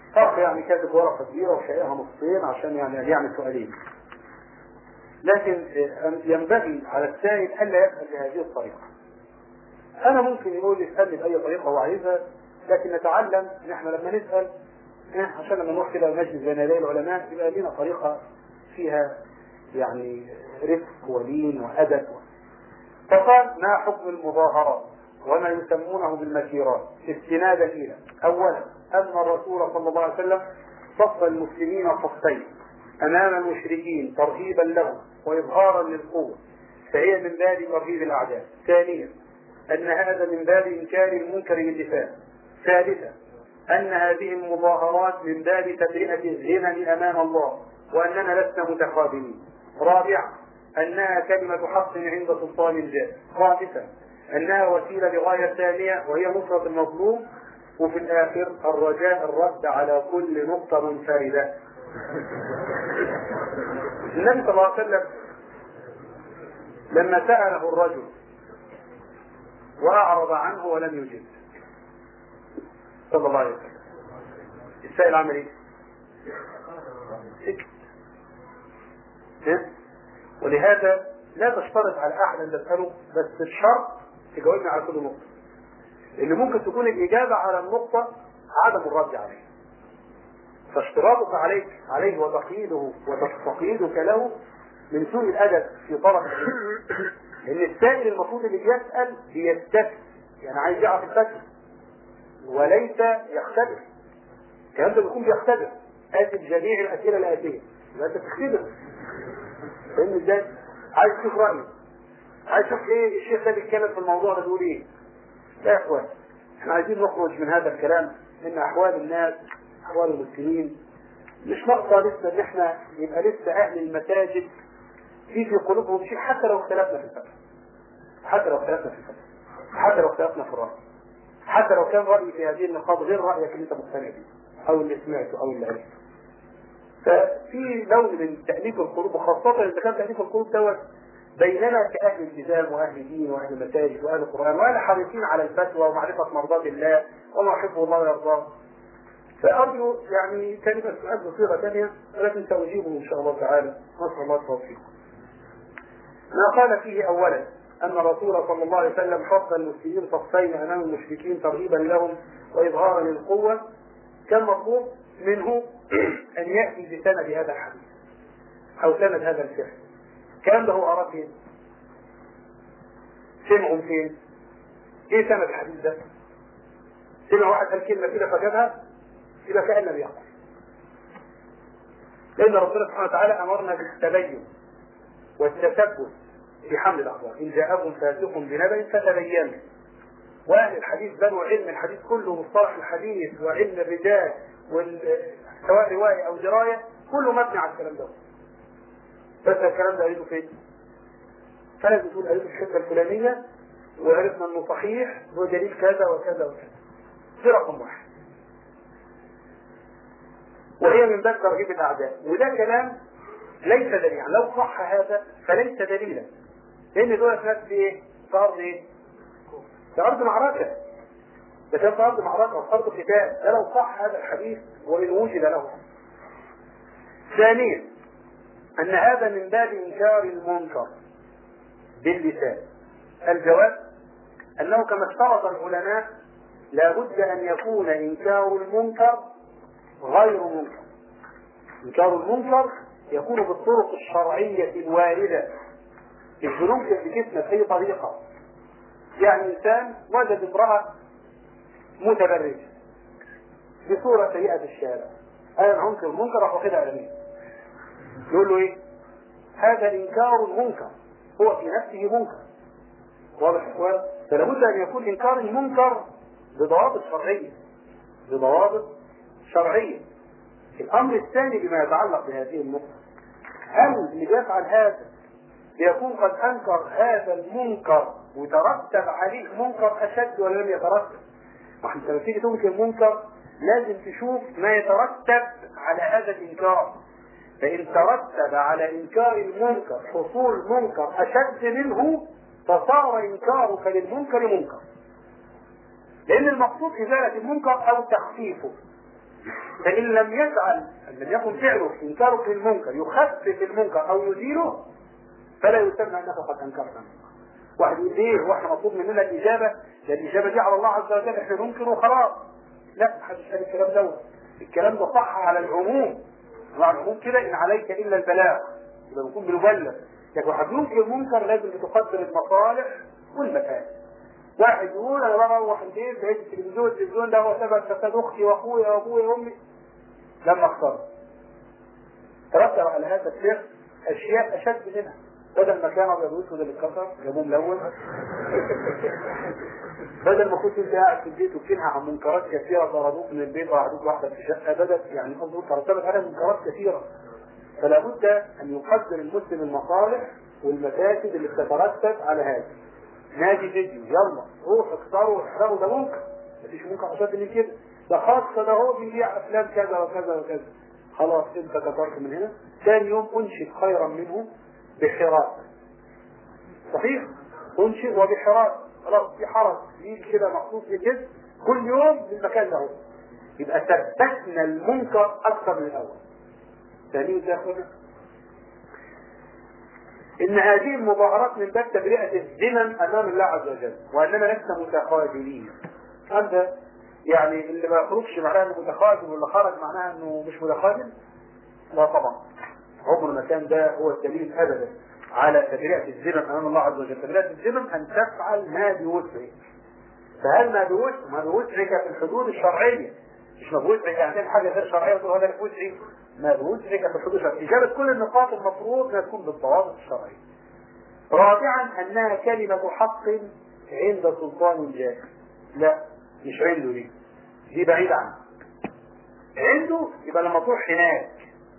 فرق يعني كاتب ورقة كبيرة وشايلها نصين عشان يعني يعمل سؤالين لكن ينبغي على السائل الا يسال بهذه الطريقه. انا ممكن يقول يسالني باي طريقه هو عايزها لكن نتعلم ان احنا لما نسال عشان لما نروح كده مجلس بين يدي العلماء يبقى لنا طريقه فيها يعني رفق ولين وادب فقال ما حكم المظاهرات وما يسمونه بالمسيرات استنادا الى اولا ان الرسول صلى الله عليه وسلم صف المسلمين صفين امام المشركين ترهيبا لهم واظهارا للقوه فهي من باب ترهيب الاعداء ثانيا ان هذا من باب انكار المنكر باللسان ثالثا ان هذه المظاهرات من باب تبرئه الذمم امام الله واننا لسنا متخاذلين رابعا انها كلمه حق عند سلطان جاء خامسا انها وسيله لغايه ثانيه وهي نصره المظلوم وفي الاخر الرجاء الرد على كل نقطه منفرده النبي صلى الله عليه وسلم لما سأله الرجل وأعرض عنه ولم يجب صلى الله عليه وسلم السائل عمل ايه؟ سكت ولهذا لا تشترط على احد ان تساله بس الشرط تجاوبني على كل نقطه لان ممكن تكون الاجابه على النقطه عدم الرد عليها فاشتراطك عليك عليه وتقييده وتقييدك له من سوء الادب في طرف لان السائل المفروض اللي بيسال بيستفسر يعني عايز يعرف الفتوى وليس يختبر الكلام ده بيكون بيختبر اتي بجميع الاسئله الاتيه يبقى انت بتختبر فاهم ازاي؟ عايز تشوف رايه عايز تشوف ايه الشيخ ده بيتكلم في الموضوع ده بيقول ايه؟ لا يا اخوان احنا عايزين نخرج من هذا الكلام ان احوال الناس احوال المسلمين مش نقطه لسه ان احنا يبقى لسه اهل المساجد في في قلوبهم شيء حتى لو اختلفنا في الفتوى حتى لو اختلفنا في الفتوى حتى لو اختلفنا في الراي حتى لو كان رايي في هذه النقاط غير رايك اللي انت مقتنع به او اللي سمعته او اللي عرفته ففي نوع من تأليف القلوب وخاصة إذا كان تأليف القلوب دوت بيننا كأهل التزام وأهل دين وأهل مساجد وأهل قرآن وأهل حريصين على الفتوى ومعرفة مرضات الله وما يحبه الله ويرضاه فأرجو يعني كلمة سؤال بصيغة ثانية ولكن سأجيبه إن شاء الله تعالى نسأل الله التوفيق. ما قال فيه أولا أن الرسول صلى الله عليه وسلم حط المسلمين صفين أمام المشركين ترغيبا لهم وإظهارا للقوة كان مطلوب منه أن يأتي بسند هذا الحديث أو سند هذا الفعل الكلام ده هو أراه فين؟ سمعوا فين؟ إيه سند الحديث ده؟ سمع واحد قال كلمة كده فجابها يبقى كأن لم يقل لأن ربنا سبحانه وتعالى أمرنا بالتبين والتثبت في حمل الأخبار إن جاءكم فاسق بنبأ فتبينوا وأهل الحديث بنوا علم الحديث كله مصطلح الحديث وعلم الرجال سواء رواية أو دراية كله مبني على الكلام ده بس الكلام ده قريته فين؟ فلازم تقول قريته في الحته الفلانية وعرفنا انه صحيح ودليل كذا وكذا وكذا. دي رقم واحد. وهي من باب ترغيب الاعداء وده كلام ليس دليلا لو صح هذا فليس دليلا لان دول ناس في ايه؟ في ارض ايه؟ في ارض معركه ده كان في ارض معركه وفي ارض قتال ده لو صح هذا الحديث وان وجد له ثانيا ان هذا من باب انكار المنكر باللسان الجواب انه كما اشترط العلماء لابد ان يكون انكار المنكر غير منكر انكار المنكر يكون بالطرق الشرعيه الوارده الجنوب في جسمه باي طريقه يعني انسان وجد امراه متبرجه بصوره سيئه في الشارع انا انكر المنكر راح واخدها على مين يقول له ايه هذا انكار المنكر هو في نفسه منكر واضح يا اخوان فلا بد ان يكون انكار المنكر بضوابط شرعيه بضوابط شرعيه الامر الثاني بما يتعلق بهذه النقطه هل اللي بيفعل هذا ليكون قد انكر هذا المنكر وترتب عليه منكر اشد ولا لم يترتب؟ ما انت لما تيجي تنكر منكر لازم تشوف ما يترتب على هذا الانكار فإن ترتب على إنكار المنكر حصول منكر أشد منه فصار إنكارك للمنكر منكر. لأن المقصود إزالة المنكر أو تخفيفه. فإن لم يفعل لم يكن فعله إنكارك للمنكر يخفف المنكر أو يزيله فلا يسمى أنه قد أنكرت واحد يقول ليه هو احنا مطلوب مننا الإجابة ده الإجابة دي على الله عز وجل احنا ننكر وخلاص لا محدش قال الكلام دوت الكلام ده صح على العموم مع العموم كده إن عليك إلا البلاغ يبقى بنكون بنبلغ لكن واحد ينكر المنكر لازم تقدر المصالح والمفاسد واحد يقول انا بروح البيت لقيت التلفزيون التلفزيون ده هو سبب فساد اختي واخويا وابويا وامي لما اختار ترتب على هذا الشيخ اشياء اشد منها بدل ما كان ابيض واسود اللي اتكسر جابوه ملون بدل ما كنت انت قاعد في البيت وبتنهى عن منكرات كثيره ضربوك من البيت وقعدوك واحده في شقه بدل يعني قصده ترتبت على منكرات كثيره فلا بد ان يقدر المسلم المصالح والمفاسد اللي بتترتب على هذا نادي فيديو يلا روح اكسروا واحرقوا ده منكر مفيش منكر اشد من كده ده خاصة ده هو بيبيع افلام كذا وكذا وكذا خلاص انت كسرت من هنا ثاني يوم انشد خيرا منه بحراك صحيح انشد وبحراك خلاص في حرس يجي كده مخصوص لكده كل يوم للمكان ده يبقى ثبتنا المنكر اكثر من الاول ثاني ده ان هذه المظاهرات من باب تبرئة الذمم امام الله عز وجل واننا لسنا متخاذلين هذا يعني اللي ما يخرجش معناه انه متخاذل واللي خرج معناها انه مش متخاذل لا طبعا عمر ما كان ده هو الدليل ابدا على تبرئة الذمم امام الله عز وجل تبرئة الذمم ان تفعل ما بوسعك فهل ما بوسعك ما بوسعك في الحدود الشرعية مش ما بوسعك يعني حاجة غير شرعية وتقول هذا في وسعي ما بوسعك في الحدود الشرعية إجابة كل النقاط المفروض انها تكون بالضوابط الشرعية رابعا انها كلمة حق عند سلطان جاهل لا مش عنده دي دي بعيد عنه عنده يبقى لما تروح هناك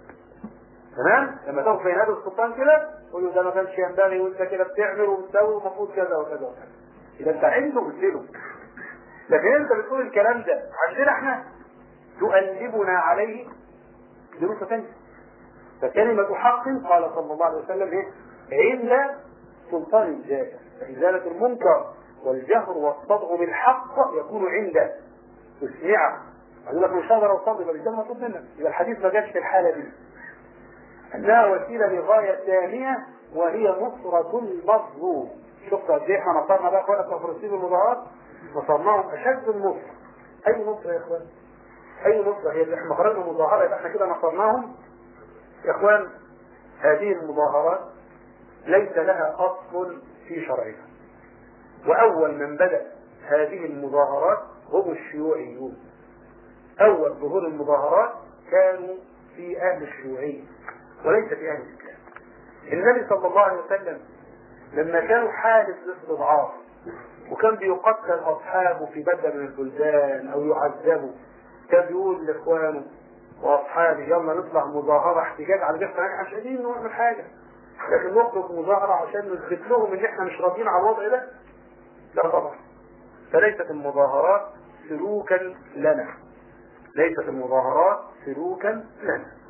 تمام لما تروح في هذا السلطان كده قول له ده ما كانش ينبغي وانت كده بتعمل وبتسوي ومفروض كذا وكذا وكذا اذا انت عنده قلت لكن انت بتقول الكلام ده عندنا احنا تؤلبنا عليه دي نقطه ثانيه فكلمة حق قال صلى الله عليه وسلم ايه عند سلطان الجاهل فإزالة المنكر والجهر والصدق بالحق يكون عنده تسمعه أقول لك مش هقدر أوصل يبقى الإنسان مطلوب منك يبقى الحديث ما جاش في الحالة دي أنها وسيلة لغاية ثانية وهي نصرة المظلوم شفت قد إيه إحنا نصرنا بقى إخوانا في فلسطين المظاهرات نصرناهم أشد النصر أي نصر يا إخوان؟ أي نصر هي اللي إحنا خرجنا مظاهرة يبقى إحنا كده نصرناهم يا إخوان هذه المظاهرات ليس لها أصل في شرعنا وأول من بدأ هذه المظاهرات هم الشيوعيون أول ظهور المظاهرات كانوا في أهل الشيوعية وليس في أهل الإسلام النبي صلى الله عليه وسلم لما كانوا حادث الاستضعاف وكان بيقتل أصحابه في بدل من البلدان أو يعذبوا كان بيقول لإخوانه وأصحابه يلا نطلع مظاهرة احتجاج على جثة احنا مش قادرين نعمل حاجة لكن نخرج مظاهرة عشان نثبت لهم ان احنا مش راضيين على الوضع ده لا طبعا فليست المظاهرات سلوكا لنا ليست المظاهرات سلوكا لنا